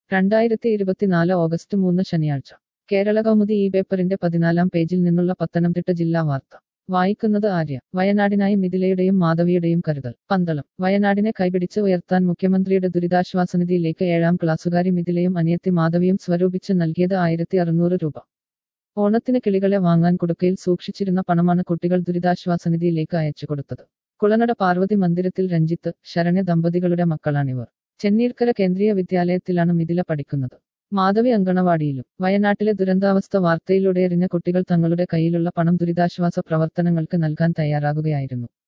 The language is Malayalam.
രണ്ടായിരത്തി ഇരുപത്തിനാല് ഓഗസ്റ്റ് മൂന്ന് ശനിയാഴ്ച കേരള കൗമുദി ഈ പേപ്പറിന്റെ പതിനാലാം പേജിൽ നിന്നുള്ള പത്തനംതിട്ട ജില്ലാ വാർത്ത വായിക്കുന്നത് ആര്യ വയനാടിനായി മിഥിലയുടെയും മാധവിയുടെയും കരുതൽ പന്തളം വയനാടിനെ കൈപിടിച്ച് ഉയർത്താൻ മുഖ്യമന്ത്രിയുടെ ദുരിതാശ്വാസ നിധിയിലേക്ക് ഏഴാം ക്ലാസ്സുകാരി മിഥിലയും അനിയത്തി മാധവിയും സ്വരൂപിച്ച് നൽകിയത് ആയിരത്തി അറുന്നൂറ് രൂപ ഓണത്തിന് കിളികളെ വാങ്ങാൻ കൊടുക്കയിൽ സൂക്ഷിച്ചിരുന്ന പണമാണ് കുട്ടികൾ ദുരിതാശ്വാസ നിധിയിലേക്ക് അയച്ചു കൊടുത്തത് കുളനട പാർവതി മന്ദിരത്തിൽ രഞ്ജിത്ത് ശരണ്യ ദമ്പതികളുടെ മക്കളാണിവർ ചെന്നീർക്കര കേന്ദ്രീയ വിദ്യാലയത്തിലാണ് മിഥില പഠിക്കുന്നത് മാധവി അങ്കണവാടിയിലും വയനാട്ടിലെ ദുരന്താവസ്ഥ വാർത്തയിലൂടെ എറിഞ്ഞ കുട്ടികൾ തങ്ങളുടെ കയ്യിലുള്ള പണം ദുരിതാശ്വാസ പ്രവർത്തനങ്ങൾക്ക് നൽകാൻ തയ്യാറാകുകയായിരുന്നു